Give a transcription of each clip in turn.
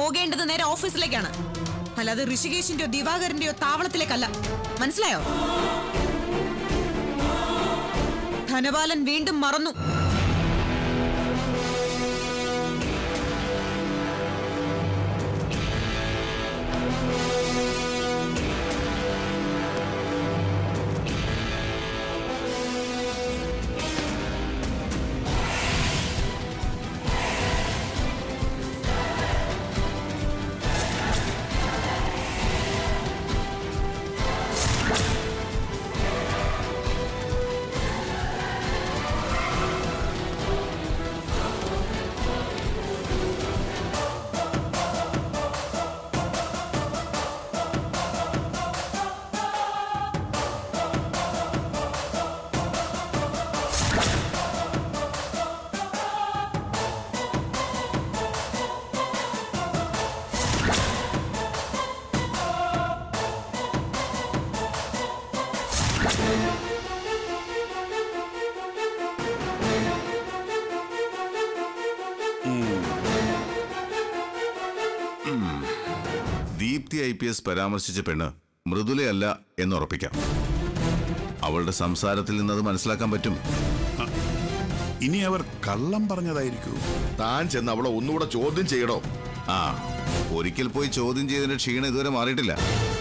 പോകേണ്ടത് നേരെ ഓഫീസിലേക്കാണ് അല്ലാതെ ഋഷികേശിന്റെയോ ദിവാകരന്റെയോ താവളത്തിലേക്കല്ല മനസ്സിലായോ ധനപാലൻ വീണ്ടും മറന്നു ദീപ്തി ഐ പി എസ് പരാമർശിച്ച പെണ്ണ് മൃദുലയല്ല എന്നുറപ്പിക്കാം അവളുടെ സംസാരത്തിൽ നിന്നത് മനസ്സിലാക്കാൻ പറ്റും ഇനി അവർ കള്ളം പറഞ്ഞതായിരിക്കൂ താൻ ചെന്ന് അവളെ ഒന്നുകൂടെ ചോദ്യം ചെയ്യണോ ആ ഒരിക്കൽ പോയി ചോദ്യം ചെയ്തതിന്റെ ക്ഷീണം ഇതുവരെ മാറിയിട്ടില്ല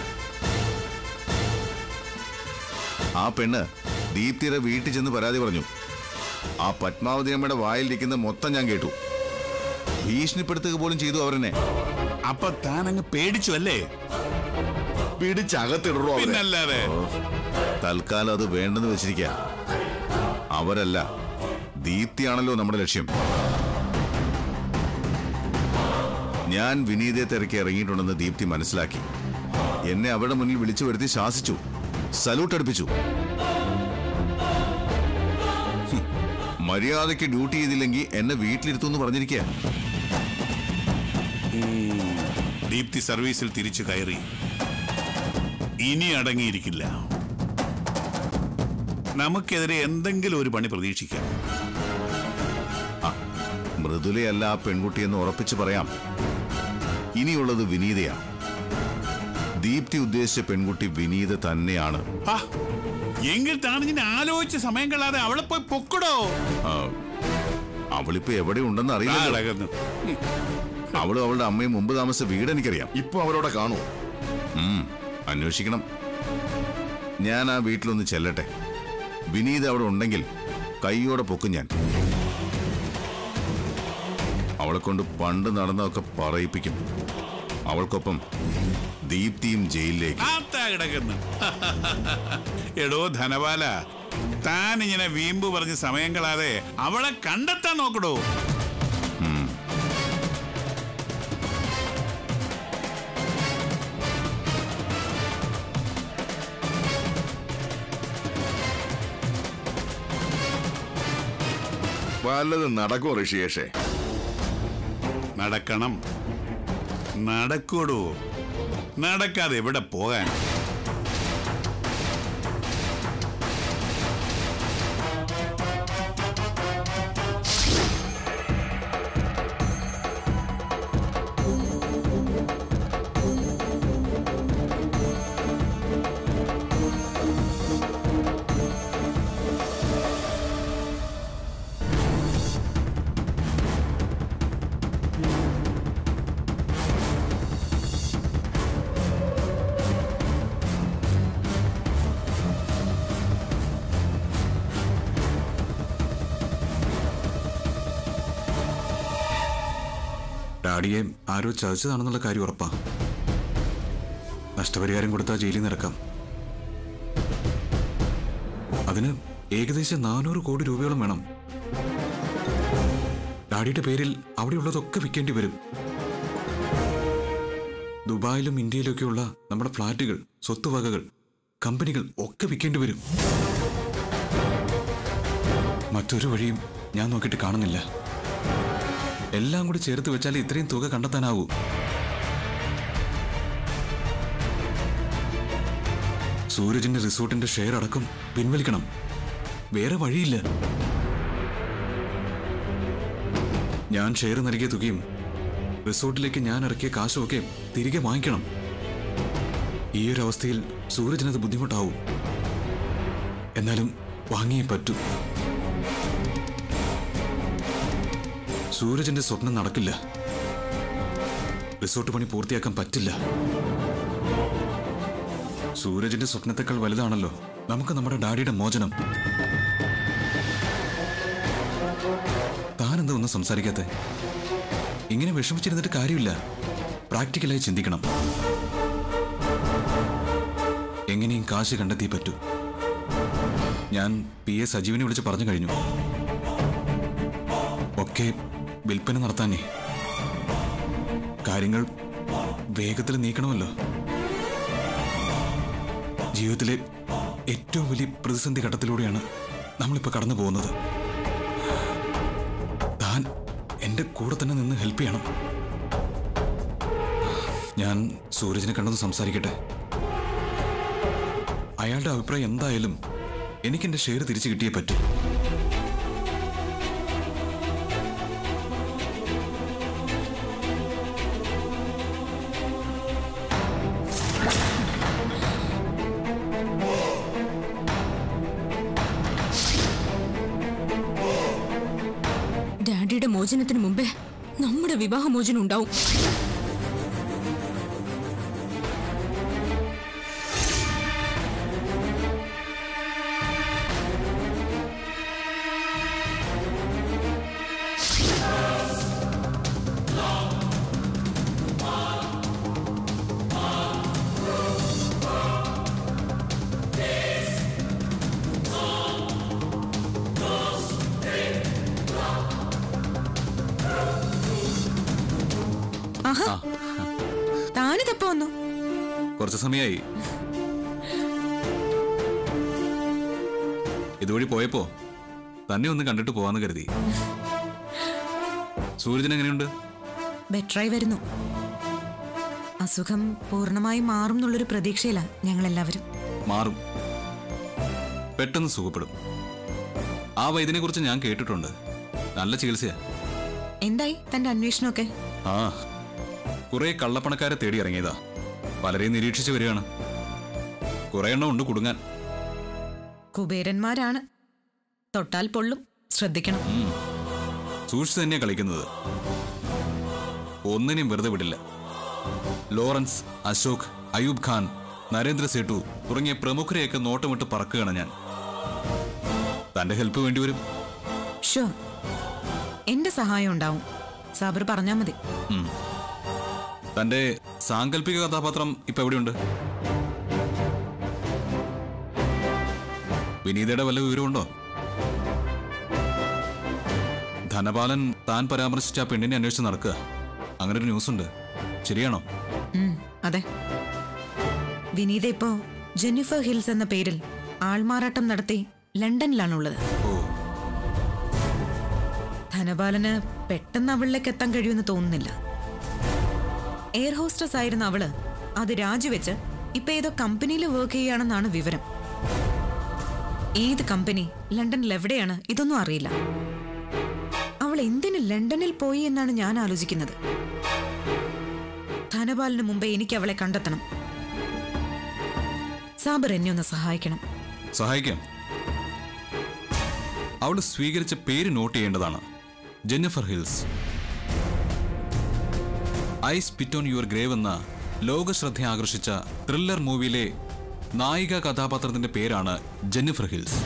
ആ പെണ്ണ് ദീപ്തിയുടെ വീട്ടിൽ ചെന്ന് പരാതി പറഞ്ഞു ആ പത്മാവതി അമ്മയുടെ വായിലിരിക്കുന്ന മൊത്തം ഞാൻ കേട്ടു ഭീഷണിപ്പെടുത്തുക പോലും ചെയ്തു അവരെന്നെ അപ്പൊ താൻ അങ്ങ് പേടിച്ചു അല്ലേ പിടിച്ചകത്തിടണോ അവരെ പിന്നല്ലാതെ തൽക്കാലം അത് വേണ്ടെന്ന് വെച്ചിരിക്കുക അവരല്ല ദീപ്തിയാണല്ലോ നമ്മുടെ ലക്ഷ്യം ഞാൻ വിനീതയെ തിരക്കി ഇറങ്ങിയിട്ടുണ്ടെന്ന് ദീപ്തി മനസ്സിലാക്കി എന്നെ അവരുടെ മുന്നിൽ വിളിച്ചു വരുത്തി ശാസിച്ചു സല്യൂട്ട് അടുപ്പിച്ചു ഹും, മര്യാദയ്ക്ക് ഡ്യൂട്ടി ചെയ്തില്ലെങ്കിൽ എന്നെ വീട്ടിലിരുത്തുമെന്ന് പറഞ്ഞിരിക്കുക ദീപ്തി സർവീസിൽ തിരിച്ചു കയറി ഇനി അടങ്ങിയിരിക്കില്ല നമുക്കെതിരെ എന്തെങ്കിലും ഒരു പണി പ്രതീക്ഷിക്കാം മൃദുലയല്ല ആ പെൺകുട്ടിയെന്ന് ഉറപ്പിച്ചു പറയാം ഇനിയുള്ളത് വിനീതയാണ് ദീപ്തി ഉദ്ദേശിച്ച പെൺകുട്ടി വിനീത തന്നെയാണ് ആ, എങ്കിൽ താൻ ഇങ്ങനെ ആലോചിച്ച് സമയം കളാതെ അവളെ പോയി പൊക്കടോ ആ, അവളിപ്പോ എവിടെ ഉണ്ടെന്ന് അറിയില്ല അടകുന്നു അവളും അവളുടെ അമ്മയും മുമ്പ് താമസിച്ച വീട് എനിക്കറിയാം ഇപ്പൊ അവരോടെ കാണൂ ഉം, അന്വേഷിക്കണം ഞാൻ ആ വീട്ടിലൊന്ന് ചെല്ലട്ടെ വിനീത് അവിടെ ഉണ്ടെങ്കിൽ കൈയോടെ പൊക്കും ഞാൻ അവളെ കൊണ്ട് പണ്ട് നടന്നതൊക്കെ പറയിപ്പിക്കും അവൾക്കൊപ്പം ദീപ്തിയും ജയിലിലേക്ക് ആത്താ കിടക്കുന്നു എടോ ധനപാല താൻ ഇങ്ങനെ വീമ്പ് പറഞ്ഞ് സമയം കളാതെ അവളെ കണ്ടെത്താൻ നോക്കടോ വല്ലതും നടക്കുമോ ഋഷിയേഷേ നടക്കണം നടക്കൂടോ നടക്കാതെ എവിടെ പോകാൻ ഡാഡിയെ ആരോ ചതിച്ചതാണെന്നുള്ള കാര്യം ഉറപ്പാ നഷ്ടപരിഹാരം കൊടുത്താൽ ജയിലിൽ നിറക്കാം അതിന് ഏകദേശം നാനൂറ് കോടി രൂപയോളം വേണം ഡാഡിയുടെ പേരിൽ അവിടെയുള്ളതൊക്കെ വിൽക്കേണ്ടി വരും ദുബായിലും ഇന്ത്യയിലൊക്കെയുള്ള നമ്മുടെ ഫ്ലാറ്റുകൾ സ്വത്തുവകകൾ കമ്പനികൾ ഒക്കെ വിൽക്കേണ്ടി വരും മറ്റൊരു വഴിയും ഞാൻ നോക്കിയിട്ട് കാണുന്നില്ല എല്ലാം കൂടി ചേർത്ത് വെച്ചാൽ ഇത്രയും തുക കണ്ടെത്താനാവൂ സൂരജിന്റെ റിസോർട്ടിന്റെ ഷെയർ അടക്കം പിൻവലിക്കണം വേറെ വഴിയില്ല ഞാൻ ഷെയർ നൽകിയ തുകയും റിസോർട്ടിലേക്ക് ഞാൻ ഇറക്കിയ കാശുമൊക്കെ തിരികെ വാങ്ങിക്കണം ഈ ഒരു അവസ്ഥയിൽ സൂരജിനത് ബുദ്ധിമുട്ടാവും എന്നാലും വാങ്ങിയേ പറ്റൂ സൂരജിന്റെ സ്വപ്നം നടക്കില്ല റിസോർട്ട് പണി പൂർത്തിയാക്കാൻ പറ്റില്ല സൂരജിന്റെ സ്വപ്നത്തെക്കാൾ വലുതാണല്ലോ നമുക്ക് നമ്മുടെ ഡാഡിയുടെ മോചനം താനെന്താ ഒന്നും സംസാരിക്കാത്തെ ഇങ്ങനെ വിഷമിച്ചിരുന്നിട്ട് കാര്യമില്ല പ്രാക്ടിക്കലായി ചിന്തിക്കണം എങ്ങനെയും കാശ് കണ്ടെത്തിയേ പറ്റൂ ഞാൻ പി എ സജീവിനെ വിളിച്ച് പറഞ്ഞു കഴിഞ്ഞു ഒക്കെ വിൽപ്പന നടത്താനേ കാര്യങ്ങൾ വേഗത്തിൽ നീക്കണമല്ലോ ജീവിതത്തിലെ ഏറ്റവും വലിയ പ്രതിസന്ധി ഘട്ടത്തിലൂടെയാണ് നമ്മളിപ്പോൾ കടന്നു പോകുന്നത് താൻ എൻ്റെ കൂടെ തന്നെ നിന്ന് ഹെൽപ്പ് ചെയ്യണം ഞാൻ സൂരജിനെ കണ്ടൊന്ന് സംസാരിക്കട്ടെ അയാളുടെ അഭിപ്രായം എന്തായാലും എനിക്ക് എൻ്റെ ഷെയർ തിരിച്ചു കിട്ടിയേ പറ്റൂ ഡാഡിയുടെ മോചനത്തിന് മുമ്പേ നമ്മുടെ വിവാഹമോചനം ഉണ്ടാവും ആഹാ താനിതപ്പോ വന്നു കുറച്ച് സമയമായി ഇതുവഴി പോയപ്പോ തന്നെ ഒന്ന് കണ്ടിട്ട് പോവാന്ന് കരുതി സൂരജൻ എങ്ങനെയുണ്ട് ബെറ്ററായി വരുന്നു അസുഖം പൂർണ്ണമായി മാറും എന്നുള്ളൊരു പ്രതീക്ഷയിലാ ഞങ്ങളെല്ലാവരും മാറും പെട്ടെന്ന് സുഖപ്പെടും ആ വൈദ്യനെ കുറിച്ച് ഞാൻ കേട്ടിട്ടുണ്ട് നല്ല ചികിത്സയാ എന്തായി തന്റെ അന്വേഷണമൊക്കെ ആ കുറെ കള്ളപ്പണക്കാരെ തേടി ഇറങ്ങിയതാ പലരെയും നിരീക്ഷിച്ചു വരികയാണ് കുറെ എണ്ണം ഉണ്ട് കുടുങ്ങാൻ കുബേരന്മാരാണ് തൊട്ടാൽ പൊള്ളും ശ്രദ്ധിക്കണം സൂക്ഷിച്ച് തന്നെയാ കളിക്കുന്നത് ഒന്നിനെയും വെറുതെ വിടില്ല ലോറൻസ് അശോക് അയൂബ് ഖാൻ നരേന്ദ്ര സേട്ടു തുടങ്ങിയ പ്രമുഖരെയൊക്കെ നോട്ടമിട്ട് പറക്കുകയാണ് ഞാൻ തന്റെ ഹെൽപ്പ് വേണ്ടിവരും ഷോ എന്റെ സഹായം ഉണ്ടാവും സാബർ പറഞ്ഞാ മതി ഉം. തന്റെ സാങ്കല്പിക കഥാപാത്രം ഇപ്പൊ എവിടെയുണ്ട് വിനീതയുടെ വല്ല വിവരമുണ്ടോ ധനപാലൻ താൻ പരാമർശിച്ച ആ പെണ്ണിനെ അന്വേഷിച്ച് നടക്കുക അങ്ങനെ ഒരു ന്യൂസ് ഉണ്ട് ശരിയാണോ ഉം, അതെ വിനീത ഇപ്പോ ജെന്നിഫർ ഹിൽസ് എന്ന പേരിൽ ആൾമാറാട്ടം നടത്തി ലണ്ടനിലാണുള്ളത് ഓ ധനപാലന് പെട്ടെന്ന് അവളിലേക്ക് എത്താൻ കഴിയുമെന്ന് തോന്നുന്നില്ല എയർ ഹോസ്റ്റസ് ആയിരുന്ന അവള് അത് രാജിവെച്ച് ഇപ്പൊ ഏതോ കമ്പനിയിൽ വർക്ക് ചെയ്യുകയാണെന്നാണ് വിവരം ഏത് കമ്പനി ലണ്ടനിൽ എവിടെയാണ് ഇതൊന്നും അറിയില്ല അവൾ എന്തിന് ലണ്ടനിൽ പോയി എന്നാണ് ഞാൻ ആലോചിക്കുന്നത് ധനപാലിന് മുമ്പേ എനിക്ക് അവളെ കണ്ടെത്തണം സാബർ എന്നെ ഒന്ന് സഹായിക്കണം സഹായിക്കാം അവൾ സ്വീകരിച്ച പേര് നോട്ട് ചെയ്യേണ്ടതാണ് Jennifer Hills I spit on your grave എന്ന ലോകശ്രദ്ധ ആകർഷിച്ച ത്രില്ലർ മൂവിയിലെ നായിക കഥാപാത്രത്തിന്റെ പേരാണ് ജെന്നിഫർ ഹിൽസ്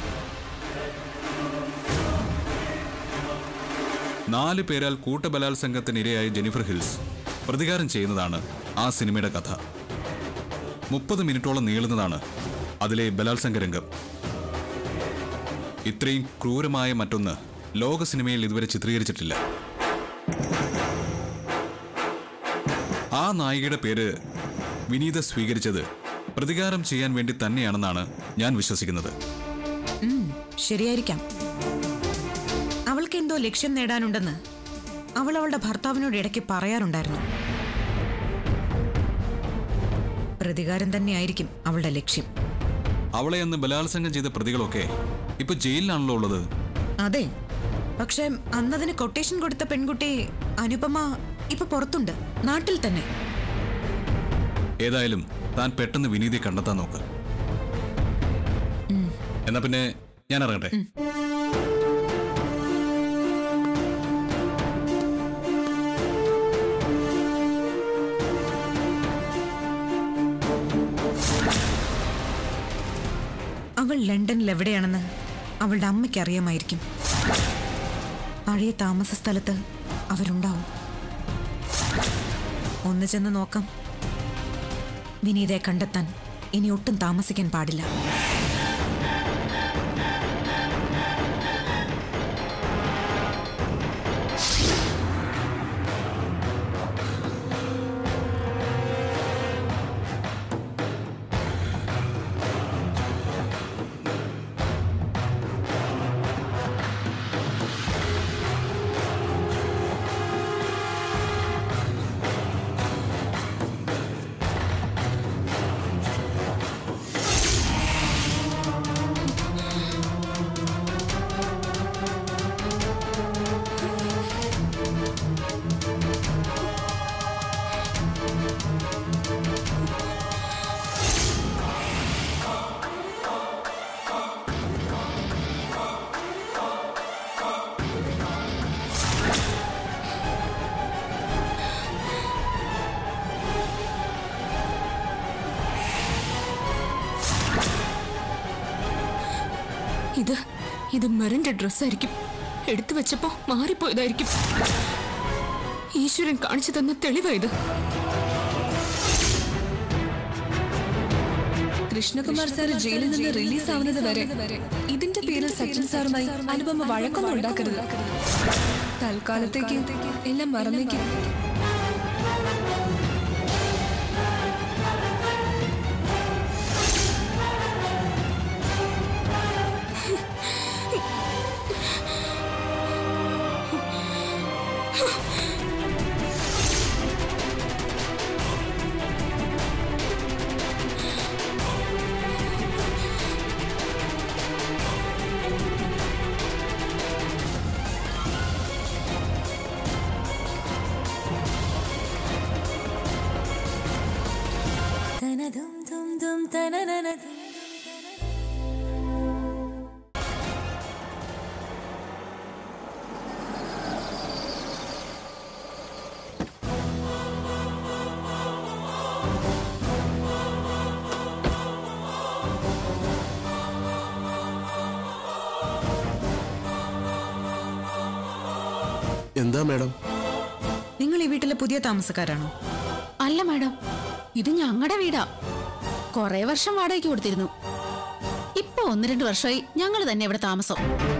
നാല് പേരാൽ കൂട്ടബലാത്സംഗത്തിനിരയായ ജെന്നിഫർ ഹിൽസ് പ്രതികാരം ചെയ്യുന്നതാണ് ആ സിനിമയുടെ കഥ മുപ്പത് മിനിറ്റോളം നീളുന്നതാണ് അതിലെ ബലാത്സംഗ രംഗം ഇത്രയും ക്രൂരമായ മറ്റൊന്ന് ലോക സിനിമയിൽ ഇതുവരെ ചിത്രീകരിച്ചിട്ടില്ല ആ നായികയുടെ പേര് വിനീത സ്വീകരിച്ചത് പ്രതികാരം ചെയ്യാൻ വേണ്ടി തന്നെയാണെന്നാണ് ഞാൻ വിശ്വസിക്കുന്നത് ഉം, ശരിയായിരിക്കാം അവൾക്ക് എന്തോ ലക്ഷ്യം നേടാനുണ്ടെന്ന് അവൾ അവളുടെ ഭർത്താവിനോട് ഇടയ്ക്ക് പറയാറുണ്ടായിരുന്നു പ്രതികാരം തന്നെയായിരിക്കും അവളുടെ ലക്ഷ്യം അവളെ അന്ന് ബലാത്സംഗം ചെയ്ത പ്രതികളൊക്കെ ഇപ്പൊ ജയിലിലാണല്ലോ ഉള്ളത് അതെ പക്ഷെ അന്നതിന് കൊട്ടേഷൻ കൊടുത്ത പെൺകുട്ടി അനുപമ ഇപ്പൊ പുറത്തുണ്ട് നാട്ടിൽ തന്നെ ഏതായാലും താൻ പെട്ടെന്ന് വിനീതിയെ കണ്ടെത്താൻ നോക്ക് എന്നാ പിന്നെ ഞാൻ ഇറങ്ങട്ടെ അവൾ ലണ്ടനിൽ എവിടെയാണെന്ന് അവളുടെ അമ്മയ്ക്ക് അറിയാമായിരിക്കും പഴയ താമസ സ്ഥലത്ത് അവരുണ്ടാവും ഒന്ന് ചെന്ന് നോക്കാം വിനീതയെ കണ്ടെത്താൻ ഇനി ഒട്ടും താമസിക്കാൻ പാടില്ല ഇത് ഇത് മെറിന്റെ ഡ്രസ്സായിരിക്കും എടുത്തു വെച്ചപ്പോ മാറിപ്പോയതായിരിക്കും ഈശ്വരൻ കാണിച്ചു തന്ന തെളിവാ ഇത് കൃഷ്ണകുമാർ സാർ ജയിലിൽ നിന്ന് റിലീസ് ആവുന്നത് വരെ ഇതിന്റെ പേരിൽ സച്ചിൻ സാറുമായി അനുപമ വഴക്കൊന്നും ഉണ്ടാക്കരുത് തൽക്കാലത്തേക്ക് എല്ലാം മറന്നേക്കും എന്താ മാഡം നിങ്ങൾ ഈ വീട്ടിലെ പുതിയ താമസക്കാരാണോ അല്ല മാഡം ഇത് ഞങ്ങളുടെ വീടാ കുറെ വർഷം വാടകയ്ക്ക് കൊടുത്തിരുന്നു ഇപ്പൊ ഒന്ന് രണ്ട് വർഷമായി ഞങ്ങൾ തന്നെ ഇവിടെ താമസം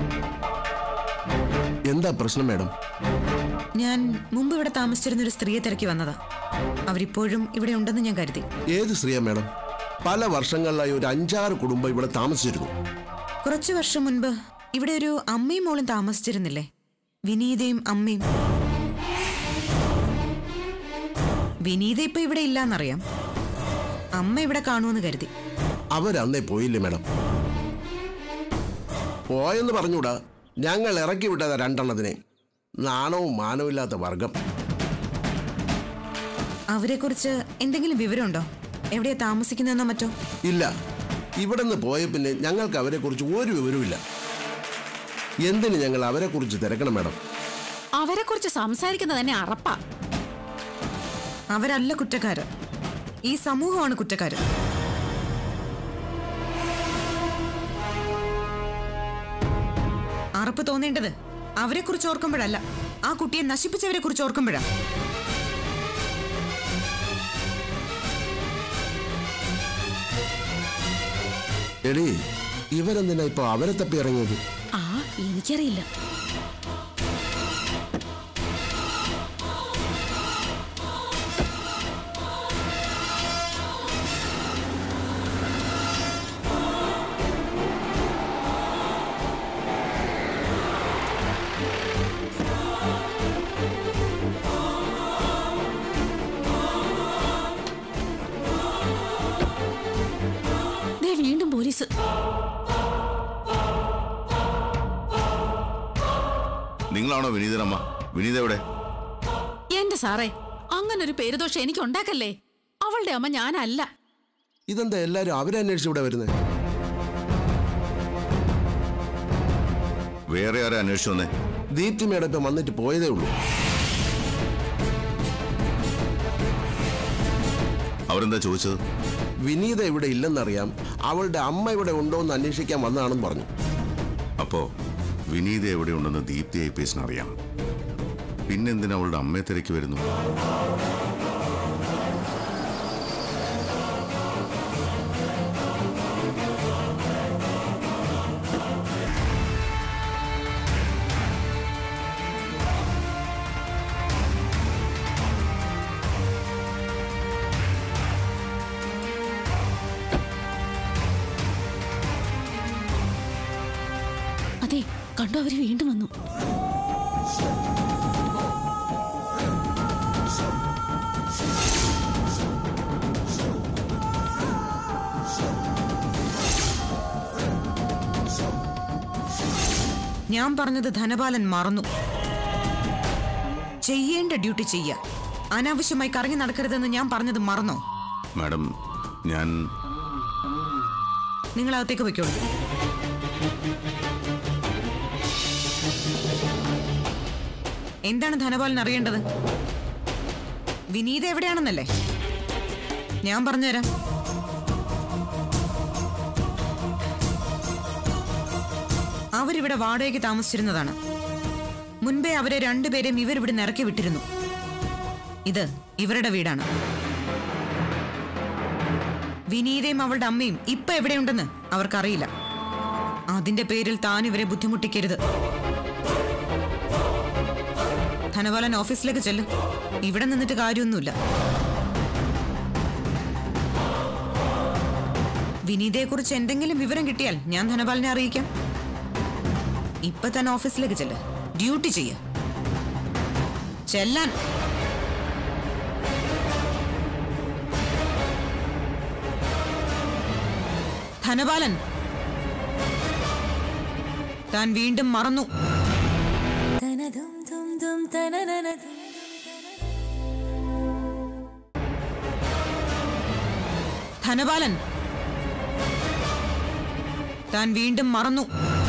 എന്താ പ്രശ്നം മാഡം ഞാൻ മുമ്പ് ഇവിടെ താമസിച്ചിരുന്ന ഒരു സ്ത്രീയെ തിരക്കി വന്നതാ അവരിപ്പോഴും ഇവിടെ ഉണ്ടെന്ന് ഞാൻ കരുതി ഏത് സ്ത്രീയാ മാഡം പല വർഷങ്ങളിലായി ഒരു അഞ്ചാറ് കുടുംബം ഇവിടെ താമസിച്ചിരുന്നു കുറച്ചു വർഷം മുൻപ് ഇവിടെ ഒരു അമ്മയും മോളും താമസിച്ചിരുന്നില്ലേ വിനീതയും അമ്മയും വിനീത ഇപ്പൊ ഇവിടെ ഇല്ലാന്നറിയാം അമ്മ ഇവിടെ കാണുമെന്ന് കരുതി അവരന്നേ പോയില്ലേ മാഡം പോയെന്ന് പറഞ്ഞൂടാ ഞങ്ങൾ ഇറക്കി വിട്ടതാ രണ്ടെണ്ണത്തിനെ നാണവും മാനവും ഇല്ലാത്ത വർഗം അവരെക്കുറിച്ച് എന്തെങ്കിലും വിവരമുണ്ടോ എവിടെയാ താമസിക്കുന്നതെന്നോ മറ്റോ ഇല്ല ഇവിടെ നിന്ന് പോയ പിന്നെ ഞങ്ങൾക്ക് അവരെക്കുറിച്ച് ഒരു വിവരവുമില്ല എന്തിന് ഞങ്ങൾ അവരെക്കുറിച്ച് തിരക്കണം മാഡം അവരെ കുറിച്ച് സംസാരിക്കുന്നത് തന്നെ അറപ്പാ അവരല്ല കുറ്റക്കാര് ഈ സമൂഹമാണ് കുറ്റക്കാര് അറപ്പ് തോന്നേണ്ടത് അവരെ കുറിച്ച് ഓർക്കുമ്പോഴല്ല ആ കുട്ടിയെ നശിപ്പിച്ചവരെ കുറിച്ച് ഓർക്കുമ്പോഴാ എടീ ഇവരെന്തിനാ ഇപ്പൊ അവരെ തപ്പി ഇറങ്ങിയത് ആ എനിക്കറിയില്ല ദേ വീണ്ടും പോലീസ് നിങ്ങളാണോ വിനീതനമ്മ വിനീത എവിടെ എന്റെ സാറേ അങ്ങനെ ഒരു പേരുദോഷം എനിക്ക് ഉണ്ടാക്കല്ലേ അവളുടെ അമ്മ ഞാനല്ല ഇതെന്താ എല്ലാരും അവരന്വേഷിച്ച് ഇവിടെ വരുന്നത് വേറെ ആരാ അന്വേഷിച്ചു വന്നേ ദീപ്തി മേഡം ഇപ്പം വന്നിട്ട് പോയതേ ഉള്ളൂ അവരെന്താ ചോദിച്ചത് വിനീത ഇവിടെ ഇല്ലെന്നറിയാം അവളുടെ അമ്മ ഇവിടെ ഉണ്ടോ എന്ന് അന്വേഷിക്കാൻ വന്നതാണെന്ന് പറഞ്ഞു അപ്പോ വിനീത എവിടെയുണ്ടെന്ന് ദീപ്തി ഐ പി എസിന് അറിയാം പിന്നെന്തിനാ അവളുടെ അമ്മയെ തിരക്കി വരുന്നു അതെ കണ്ടോ അവര് വീണ്ടും വന്നു ഞാൻ പറഞ്ഞത് ധനപാലൻ മറന്നു ചെയ്യേണ്ട ഡ്യൂട്ടി ചെയ്യ അനാവശ്യമായി കറങ്ങി നടക്കരുതെന്ന് ഞാൻ പറഞ്ഞത് മറന്നോ മാഡം ഞാൻ നിങ്ങൾ അകത്തേക്ക് വെക്കോളൂ എന്താണ് ധനപാലൻ അറിയേണ്ടത് വിനീത എവിടെയാണെന്നല്ലേ ഞാൻ പറഞ്ഞുതരാം അവരിവിടെ വാടകയ്ക്ക് താമസിച്ചിരുന്നതാണ് മുൻപേ അവരെ രണ്ടുപേരെയും ഇവരിവിടെ ഇറക്കി വിട്ടിരുന്നു ഇത് ഇവരുടെ വീടാണ് വിനീതയും അവളുടെ അമ്മയും ഇപ്പൊ എവിടെയുണ്ടെന്ന് അവർക്കറിയില്ല അതിന്റെ പേരിൽ താൻ ഇവരെ ബുദ്ധിമുട്ടിക്കരുത് ധനപാലൻ ഓഫീസിലേക്ക് ചെല്ലും ഇവിടെ നിന്നിട്ട് കാര്യമൊന്നുമില്ല വിനീതയെക്കുറിച്ച് എന്തെങ്കിലും വിവരം കിട്ടിയാൽ ഞാൻ ധനപാലനെ അറിയിക്കാം ഇപ്പൊ തന്നെ ഓഫീസിലേക്ക് ചെല്ല് ഡ്യൂട്ടി ചെയ്യ ചെല്ലാൻ ധനപാലൻ താൻ വീണ്ടും മറന്നു ധനപാലൻ താൻ വീണ്ടും മറന്നു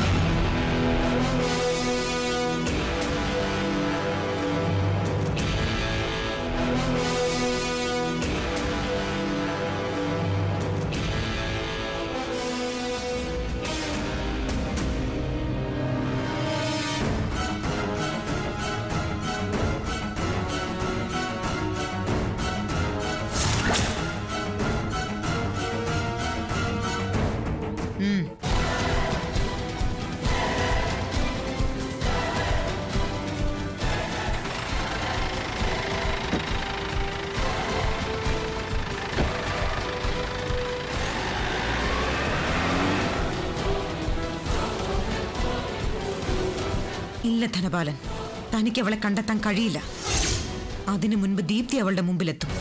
ഇല്ല ധനപാലൻ തനിക്ക് അവളെ കണ്ടെത്താൻ കഴിയില്ല അതിനു മുൻപ് ദീപ്തി അവളുടെ മുമ്പിലെത്തും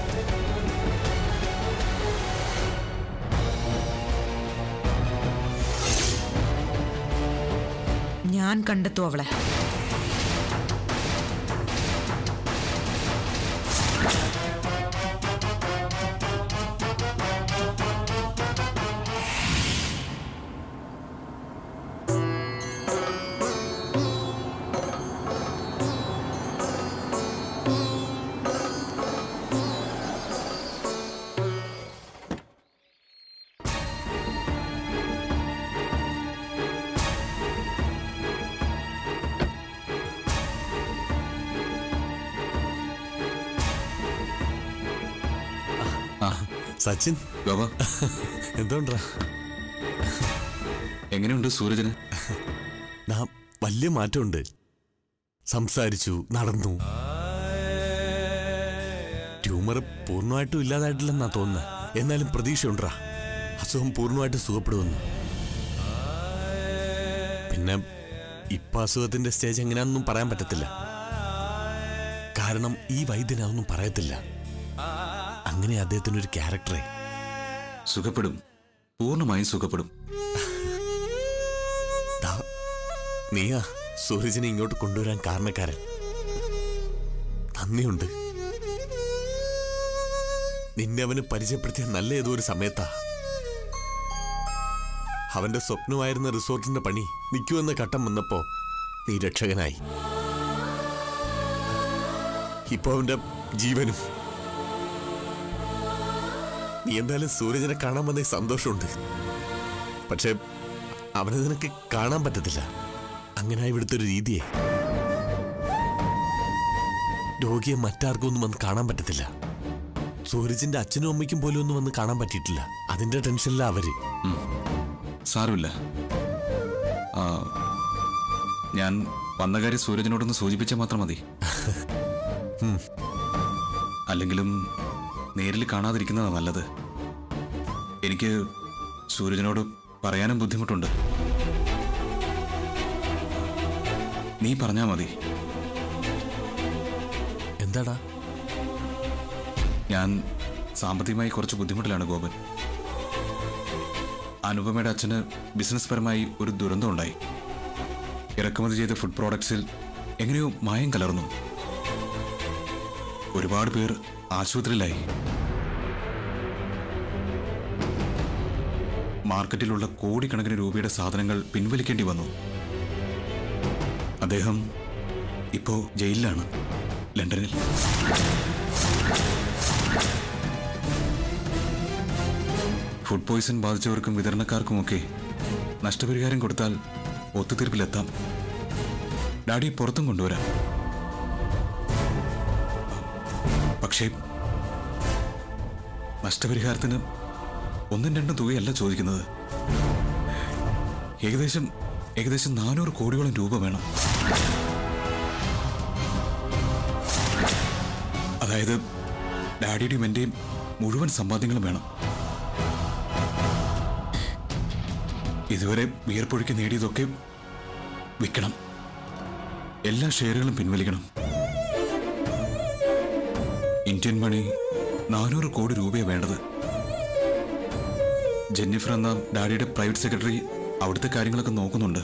ഞാൻ കണ്ടെത്തും അവളെ സച്ചിൻ ബാബാ എന്തുകൊണ്ടാ എങ്ങനെയുണ്ട് സൂരജന് നാ വലിയ മാറ്റമുണ്ട് സംസാരിച്ചു നടന്നു ട്യൂമർ പൂർണ്ണമായിട്ടും ഇല്ലാതായിട്ടില്ലെന്നാ തോന്നുന്നത് എന്നാലും പ്രതീക്ഷയുണ്ടാ അസുഖം പൂർണ്ണമായിട്ട് സുഖപ്പെടുമെന്ന് പിന്നെ ഇപ്പൊ അസുഖത്തിന്റെ സ്റ്റേജ് എങ്ങനെയാണെന്നും പറയാൻ പറ്റത്തില്ല കാരണം ഈ വൈദ്യൻ അതൊന്നും പറയത്തില്ല അങ്ങനെ അദ്ദേഹത്തിനൊരു ക്യാരക്ടറെ സുഖപ്പെടും പൂർണ്ണമായും സുഖപ്പെടും ദാ, നീയാ സൂരജിനെ ഇങ്ങോട്ട് കൊണ്ടുവരാൻ കാരണക്കാരൻ നന്ദിയുണ്ട് നിന്നെ അവന് പരിചയപ്പെടുത്തിയ നല്ല ഏതോ ഒരു സമയത്താ അവന്റെ സ്വപ്നമായിരുന്ന റിസോർട്ടിന്റെ പണി നിൽക്കുമെന്ന ഘട്ടം വന്നപ്പോ നീ രക്ഷകനായി ഇപ്പൊ അവന്റെ ജീവനും നീ എന്തായാലും സൂരജനെ കാണാൻ വന്ന സന്തോഷമുണ്ട് പക്ഷെ അവനെ നിനക്ക് കാണാൻ പറ്റത്തില്ല അങ്ങനെ ഇവിടുത്തെ ഒരു രീതിയെ രോഗിയെ മറ്റാർക്കും ഒന്നും വന്ന് കാണാൻ പറ്റത്തില്ല സൂരജിന്റെ അച്ഛനും അമ്മയ്ക്കും പോലും ഒന്നും വന്ന് കാണാൻ പറ്റിയിട്ടില്ല അതിന്റെ ടെൻഷനിലാ അവര് സാരമില്ല ആ, ഞാൻ വന്ന കാര്യം സൂരജിനോടൊന്ന് സൂചിപ്പിച്ചാൽ മാത്രം മതി അല്ലെങ്കിലും നേരിൽ കാണാതിരിക്കുന്നതാണ് നല്ലത് എനിക്ക് സൂരജിനോട് പറയാനും ബുദ്ധിമുട്ടുണ്ട് നീ പറഞ്ഞാ മതി എന്താടാ ഞാൻ സാമ്പത്തികമായി കുറച്ച് ബുദ്ധിമുട്ടിലാണ് ഗോപൻ അനുപമയുടെ അച്ഛന് ബിസിനസ് പരമായി ഒരു ദുരന്തം ഉണ്ടായി ഇറക്കുമതി ചെയ്ത ഫുഡ് പ്രോഡക്ട്സിൽ എങ്ങനെയോ മായം കലർന്നു ഒരുപാട് പേർ ആശുപത്രിയിലായി മാർക്കറ്റിലുള്ള കോടിക്കണക്കിന് രൂപയുടെ സാധനങ്ങൾ പിൻവലിക്കേണ്ടി വന്നു അദ്ദേഹം ഇപ്പോ ജയിലിലാണ് ലണ്ടനിൽ ഫുഡ് പോയ്സൺ ബാധിച്ചവർക്കും വിതരണക്കാർക്കുമൊക്കെ നഷ്ടപരിഹാരം കൊടുത്താൽ ഒത്തുതീർപ്പിലെത്താം ഡാഡി പുറത്തും കൊണ്ടുവരാം പക്ഷേ നഷ്ടപരിഹാരത്തിന് ഒന്നും രണ്ടും തുകയല്ല ചോദിക്കുന്നത് ഏകദേശം ഏകദേശം നാനൂറ് കോടിയോളം രൂപ വേണം അതായത് ഡാഡിയുടെയും എൻ്റെയും മുഴുവൻ സമ്പാദ്യങ്ങളും വേണം ഇതുവരെ വിയർപ്പൊഴുക്കി നേടിയതൊക്കെ വിൽക്കണം എല്ലാ ഷെയറുകളും പിൻവലിക്കണം ഇന്ത്യൻ മണി നാനൂറ് കോടി രൂപയാണ് വേണ്ടത് ജെന്നിഫർ എന്ന ഡാഡിയുടെ പ്രൈവറ്റ് സെക്രട്ടറി അവിടുത്തെ കാര്യങ്ങളൊക്കെ നോക്കുന്നുണ്ട്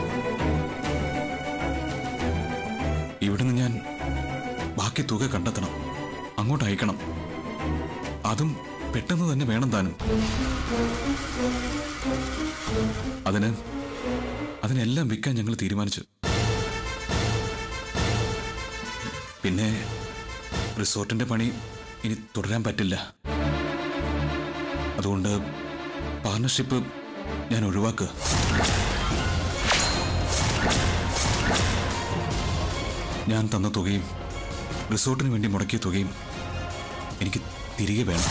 ഇവിടുന്ന് ഞാൻ ബാക്കി തുക കണ്ടെത്തണം അങ്ങോട്ട് അയക്കണം അതും പെട്ടെന്ന് തന്നെ വേണം താനും അതിന് അതിനെല്ലാം വിൽക്കാൻ ഞങ്ങൾ തീരുമാനിച്ചു പിന്നെ റിസോർട്ടിന്റെ പണി ഇനി തുടരാൻ പറ്റില്ല അതുകൊണ്ട് പാർട്ണർഷിപ്പ് ഞാൻ ഒഴിവാക്കുക ഞാൻ തന്ന തുകയും റിസോർട്ടിന് വേണ്ടി മുടക്കിയ തുകയും എനിക്ക് തിരികെ വേണം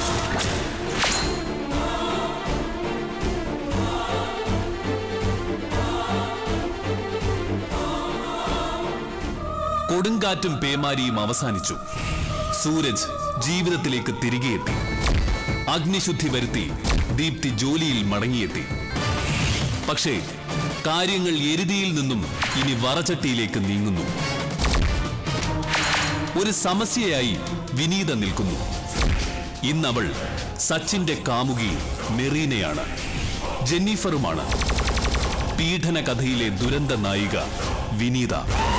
കൊടുങ്കാറ്റും പേമാരിയും അവസാനിച്ചു സൂരജ് ജീവിതത്തിലേക്ക് തിരികെ എത്തി അഗ്നിശുദ്ധി വരുത്തി ദീപ്തി ജോലിയിൽ മടങ്ങിയെത്തി പക്ഷേ കാര്യങ്ങൾ എരുതിയിൽ നിന്നും ഇനി വറചട്ടിയിലേക്ക് നീങ്ങുന്നു ഒരു സമസ്യയായി വിനീത നിൽക്കുന്നു ഇന്നവൾ സച്ചിന്റെ കാമുകി മെറീനയാണ് ജെന്നിഫറുമാണ് പീഡന കഥയിലെ ദുരന്ത നായിക വിനീത